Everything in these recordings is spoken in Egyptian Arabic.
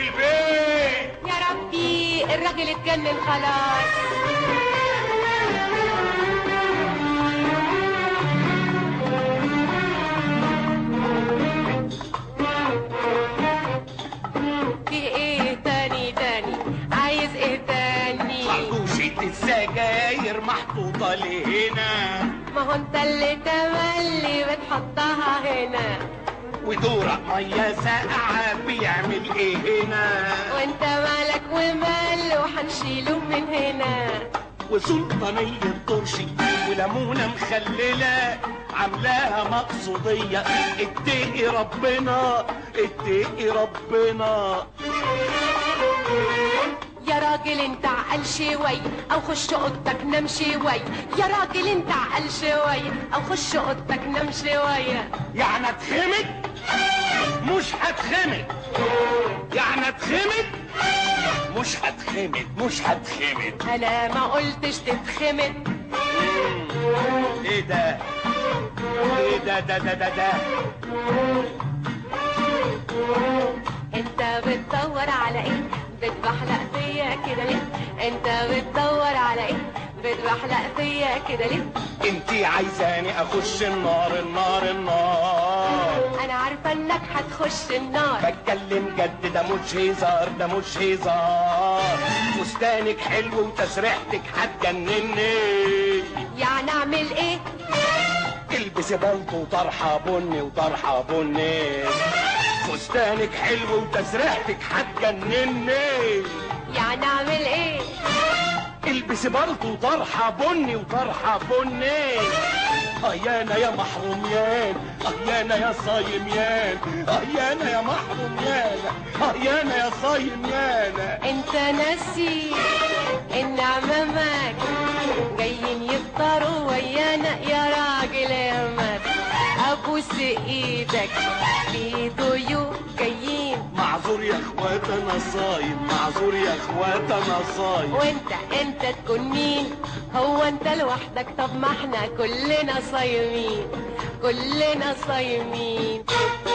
البيت يا ربي الراجل اتجنن خلاص في ايه تاني تاني عايز ايه تاني خرطوشة السجاير محطوطة لهنا ما هو انت اللي تملي بتحطها هنا ودورق مية ساقعة بيعمل ايه هنا وانت مالك ومال وحنشيله من هنا وسلطانية طرشي وليمونة مخللة عاملاها مقصودية اتقي ربنا اتقي ربنا يا راجل انت عقل شوي او خش اوضتك نام شوي يا راجل انت عقل شوي او خش اوضتك نام شوية يعني اتخمد مش هتخمد يعني اتخمد مش هتخمد مش هتخمد انا ما قلتش تتخمد ايه ده ايه ده ده ده ده, ده. انت بتدور على ايه بتبحلق فيا كده ليه انت بتدور على ايه بتبحلق فيا كده ليه انتي عايزاني اخش النار النار النار انا عارفه انك هتخش النار بتكلم جد ده مش هزار ده مش هزار فستانك حلو وتسريحتك هتجنني يعني اعمل ايه البسي بلطو وطرحه بني وطرحه بني فستانك حلو وتسريحتك هتجنني يعني اعمل ايه البسي بلطو وطرحه بني وطرحه بني ايانا يا محروميان ايانا يا صايميان ايانا يا محروميان ايانا يا صايميان انت ناسي ان عمامك جايين يفطروا ويانا يا راجل يا مات ابوس ايدك في ضيوف جايين معذور يا اخوات انا صايم معذور يا اخوات انا صايم وانت انت تكون مين هو انت لوحدك طب ما احنا كلنا صايمين كلنا صايمين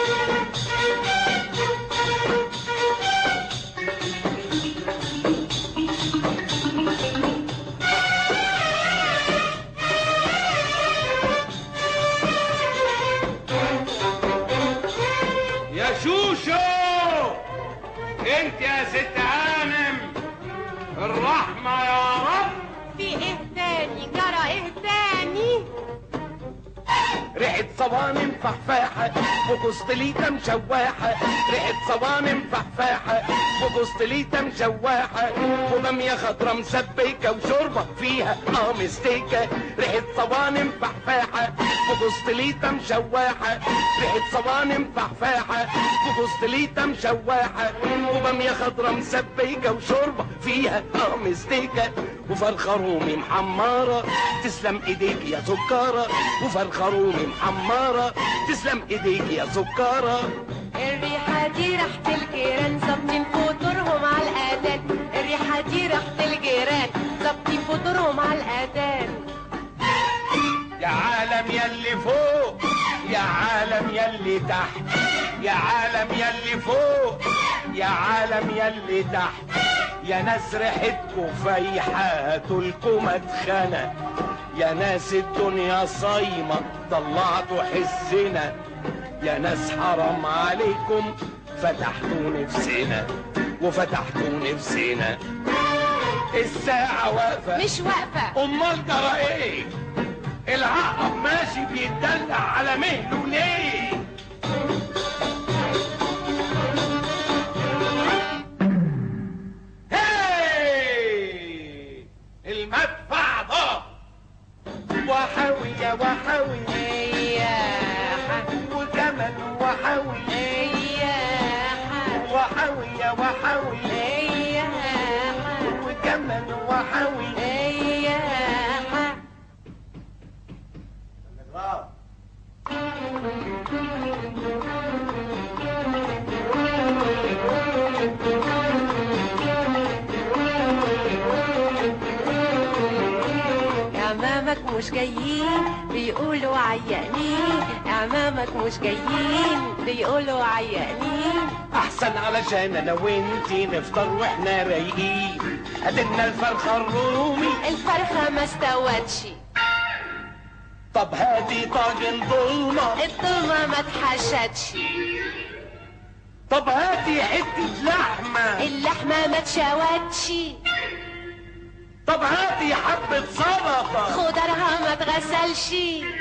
يا شوشو انت يا ست هانم الرحمة يا رب في ايه تاني جرى ايه تاني ريحة صوانم فحفاحة وكستليتة مشواحة ريحة صوانم فحفاحة وكستليتة مشواحة وبامية خضرا مسبكة وشوربة فيها اه مستيكة ريحة صوانم فحفاحة وكستليتة مشواحة ريحة صوانم فحفاحة وكستليتة مشواحة وبامية خضرا مسبكة وشوربة فيها اه مستيكة وفرخة رومي محمرة تسلم ايديك يا سكارة وفرخة رومي محمرة تسلم ايديك يا سكارة الريحة دي ريحة الجيران ظابطين فطورهم على الأذان الريحة دي ريحة الجيران ظابطين فطورهم على الأذان يا عالم يلي فوق يا عالم يلي تحت يا عالم يلي فوق يا عالم يلي تحت يا ناس ريحتكوا فايحة تلكوا مدخنة يا ناس الدنيا صايمة طلعتوا حسنا يا ناس حرام عليكم فتحتوا نفسنا وفتحتوا نفسنا الساعة واقفة مش واقفة امال جرى ايه العقرب ماشي بيتدلع على مهله ليه هاي المدفع ضرب وحاوي يا وحاوي إياحة وجمل وحاوي إياحة وحاوي يا وحاوي إياحة وجمل وحاوي إياحة عمامك مش جايين بيقولوا عيانين عمامك مش جايين بيقولوا عيانين احسن علشان انا وانتي نفطر واحنا رايقين هاتلنا الفرخه الرومي الفرخة ما استوتش طب هاتي طاجن ضلمه الضلمة ما اتحشتش طب هاتي حته لحمه اللحمة ما اتشوتش طب هاتي حبه سلطه خضرها ما اتغسلش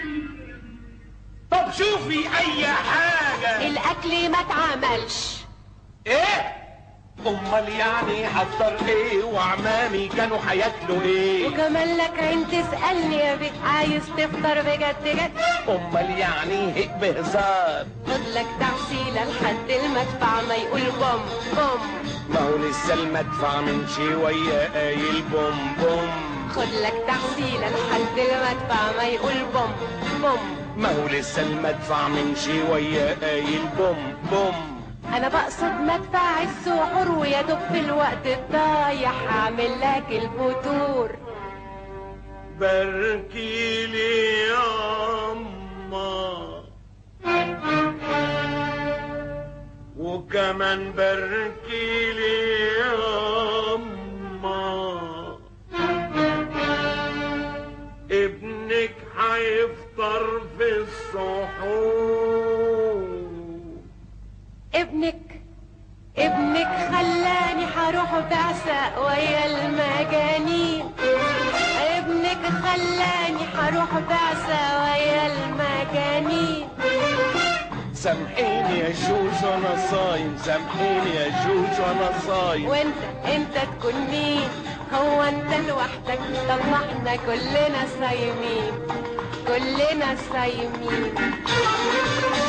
طب شوفي اي حاجه الاكل ما اتعملش ايه امال يعني هفطر ايه وعمامي كانوا هياكلوا ايه وكمان لك عين تسألني يا بيه عايز تفطر بجد جد امال يعني هيك بهزار خد لك تعسيلة لحد المدفع ما يقول بوم بوم ما هو لسه المدفع من شويه قايل بوم بوم خد لك تعسيلة لحد المدفع ما يقول بوم بوم ما هو لسه المدفع من شويه قايل بوم بوم انا بقصد مدفع السحور ويا دوب في الوقت الضايع هعمل لك الفطور باركي لي يا أما وكمان باركي لي يا أما ابنك هيفطر في السحور ابنك ابنك خلاني هروح بعثة ويا المجانين ابنك خلاني هروح بعثة ويا المجانين سامحيني يا جوج وانا صايم سامحيني يا جوج وانا صايم وانت انت تكون مين هو انت لوحدك طب ما احنا كلنا صايمين كلنا صايمين